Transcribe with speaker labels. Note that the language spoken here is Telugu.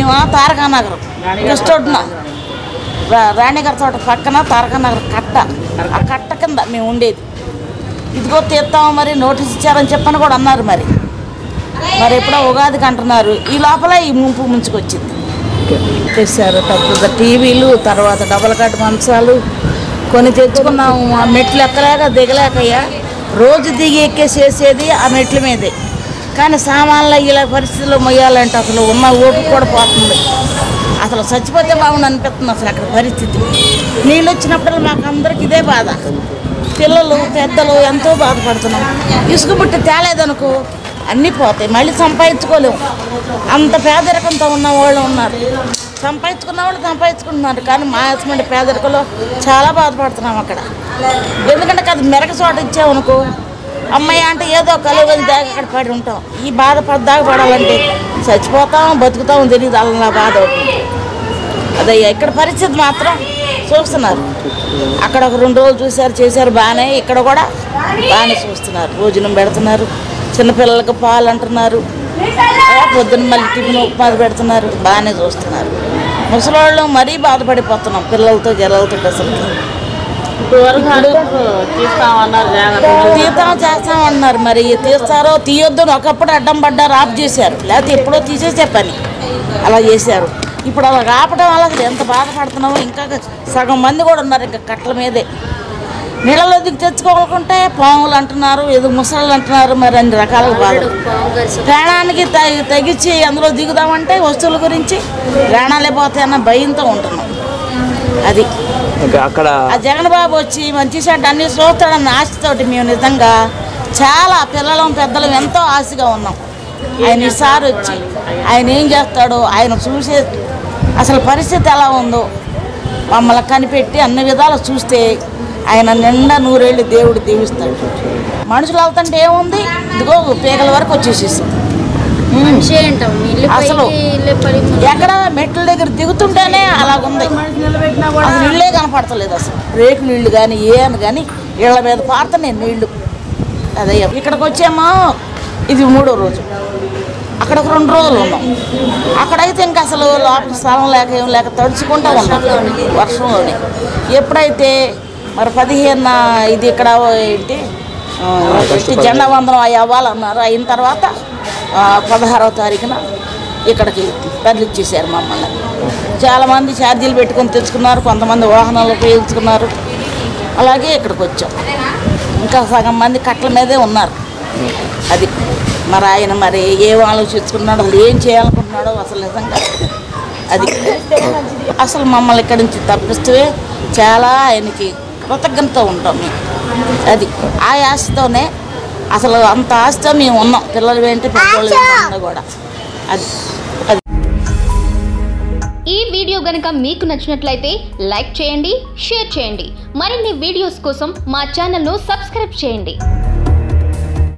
Speaker 1: మేము తారకా నగరం కృష్ణొడ్డున రా- రాణిగారి తోట పక్కన తారకా నగర్ కట్ట ఆ కట్ట కింద మేము ఉండేది ఇదిగో తీస్తాం మరి నోటీస్ ఇచ్చారని చెప్పని కూడా అన్నారు మరి మరి ఎప్పుడో ఉగాదికి అంటున్నారు ఈ లోపల ఈ ముంపు ముంచుకొచ్చింది తెచ్చారు తప్పుడు టీవీలు తర్వాత డబల్ కట్ మంచాలు కొన్ని తెచ్చుకున్నాము ఆ మెట్లు ఎక్కలేక దిగలేకయ్యా రోజు దిగి ఎక్కేసేసేది ఆ మెట్ల మీదే కానీ సామాన్లు ఇలా పరిస్థితుల్లో మొయ్యాలంటే అసలు ఉన్న ఓపిక కూడా పోతుంది అసలు చచ్చిపోతే బాగుండు అనిపిస్తుంది అసలు అక్కడ పరిస్థితి నీళ్ళు వచ్చినప్పుడు మాకు అందరికి ఇదే బాధ పిల్లలు పెద్దలు ఎంతో బాధపడుతున్నాం ఇసుక బుట్టి తేలేదనుకో అన్నీ పోతాయి మళ్ళీ సంపాదించుకోలేము అంత పేదరికంతో ఉన్న వాళ్ళు ఉన్నారు సంపాదించుకున్న వాళ్ళు సంపాదించుకుంటున్నారు కానీ మా హస్బెండ్ పేదరికంలో చాలా బాధపడుతున్నాం అక్కడ ఎందుకంటే అది మెరక చోట ఇచ్చామనుకో అమ్మాయి అంటే ఏదో కలుగుని దాకా అక్కడ పడి ఉంటాం ఈ బాధ పడ్డాక పడాలంటే చచ్చిపోతాం బతుకుతాం తెలియదు అలా బాధ అవుతుంది అదే ఇక్కడ పరిస్థితి మాత్రం చూస్తున్నారు అక్కడ ఒక రెండు రోజులు చూశారు చేశారు బాగానే ఇక్కడ కూడా బాగానే చూస్తున్నారు భోజనం పెడుతున్నారు చిన్నపిల్లలకు పాలు అంటున్నారు ఆ, పొద్దున్న మళ్ళీ టిఫిన్ ఉప్మా పెడుతున్నారు బాగానే చూస్తున్నారు ముసలోళ్ళు మరీ బాధపడిపోతున్నాం పిల్లలతో జల్లలతో అసలు తీర్థం చేస్తామన్నారు మరి తీస్తారో తీయొద్దు అని ఒకప్పుడు అడ్డం పడ్డారు ఆఫ్ చేశారు లేకపోతే ఎప్పుడో తీసేసే పని అలా చేశారు ఇప్పుడు అలా రాపడం వల్ల అసలు ఎంత బాధపడుతున్నామో ఇంకా సగం మంది కూడా ఉన్నారు ఇంకా కట్ల మీదే నీళ్ళలో దిగి తెచ్చుకోవాలనుకుంటే పాములు అంటున్నారు ఏదో ముసళ్ళు అంటున్నారు మరి అన్ని రకాలుగా బాధ ప్రాణానికి తగి తగ్గించి అందులో దిగుదామంటే వస్తువుల గురించి ప్రాణాలే పోతాయన్న భయంతో ఉంటున్నాం అది
Speaker 2: ఓకే అక్కడ
Speaker 1: ఆ జగన్ బాబు వచ్చి మంచి చెడ్డ అన్ని చూస్తాడన్న ఆశతోటి మేము నిజంగా చాలా పిల్లలం పెద్దలం ఎంతో ఆశగా ఉన్నాం ఆయన ఈసారి వచ్చి ఆయన ఏం చేస్తాడో ఆయన చూసే అసలు పరిస్థితి ఎలా ఉందో మమ్మల్ని కనిపెట్టి అన్ని విధాలు చూస్తే ఆయన నిండా నూరేళ్ళు దేవుడు దీవిస్తాడు మనుషులు వెళ్తుంటే ఏముంది ఇదిగో పేగల వరకు వచ్చేసేసి
Speaker 3: మనిషి ఏంటాం ఇల్లు
Speaker 1: అసలు
Speaker 3: పైకి ఇల్లు పడి
Speaker 1: ఎక్కడ మెట్ల దగ్గర దిగుతుంటేనే అలాగుంది అసలు ఇళ్ళే కనపడతలేదు అసలు రేకు నీళ్లు కానీ ఏ అని కానీ ఇళ్ళ మీద పారుతున్నాయి నీళ్లు అదే ఇక్కడికి వచ్చామో ఇది మూడో రోజు అక్కడ ఒక రెండు రోజులు ఉన్నాం అక్కడైతే ఇంకా అసలు లోపల స్థలం లేక ఏం లేక తడుచుకుంటూ ఉన్నాం వర్షంలోనే ఎప్పుడైతే మరి పదిహేను ఇది ఇక్కడ ఏంటి ఆ, ఏంటి జెండా వందనం అవి అవ్వాలన్నారు అయిన తర్వాత ఆ, పదహారవ తారీఖున ఇక్కడికి తరలిచ్చేసారు మమ్మల్ని చాలామంది ఛార్జీలు పెట్టుకొని తెచ్చుకున్నారు కొంతమంది వాహనాలు ఉపయోగించుకున్నారు అలాగే ఇక్కడికి వచ్చాం ఇంకా సగం మంది కట్ల మీదే ఉన్నారు అది మరి ఆయన మరి ఏం ఆలోచించుకున్నాడో అసలు ఏం చేయాలనుకుంటున్నాడో అసలు నిజంగా అది అసలు మమ్మల్ని ఇక్కడి నుంచి తప్పిస్తే చాలా ఆయనకి కృతజ్ఞతతో ఉంటాం మేము అది ఆ ఆశతోనే అసలు అంత ఆశతో మేము ఉన్నాం పిల్లలు ఏంటి పెద్దోళ్ళు ఏంటి కూడా అది అది
Speaker 4: ఈ వీడియో గనుక మీకు నచ్చినట్లయితే లైక్ చేయండి షేర్ చేయండి మరిన్ని వీడియోస్ కోసం మా ఛానల్ను సబ్స్క్రైబ్ చేయండి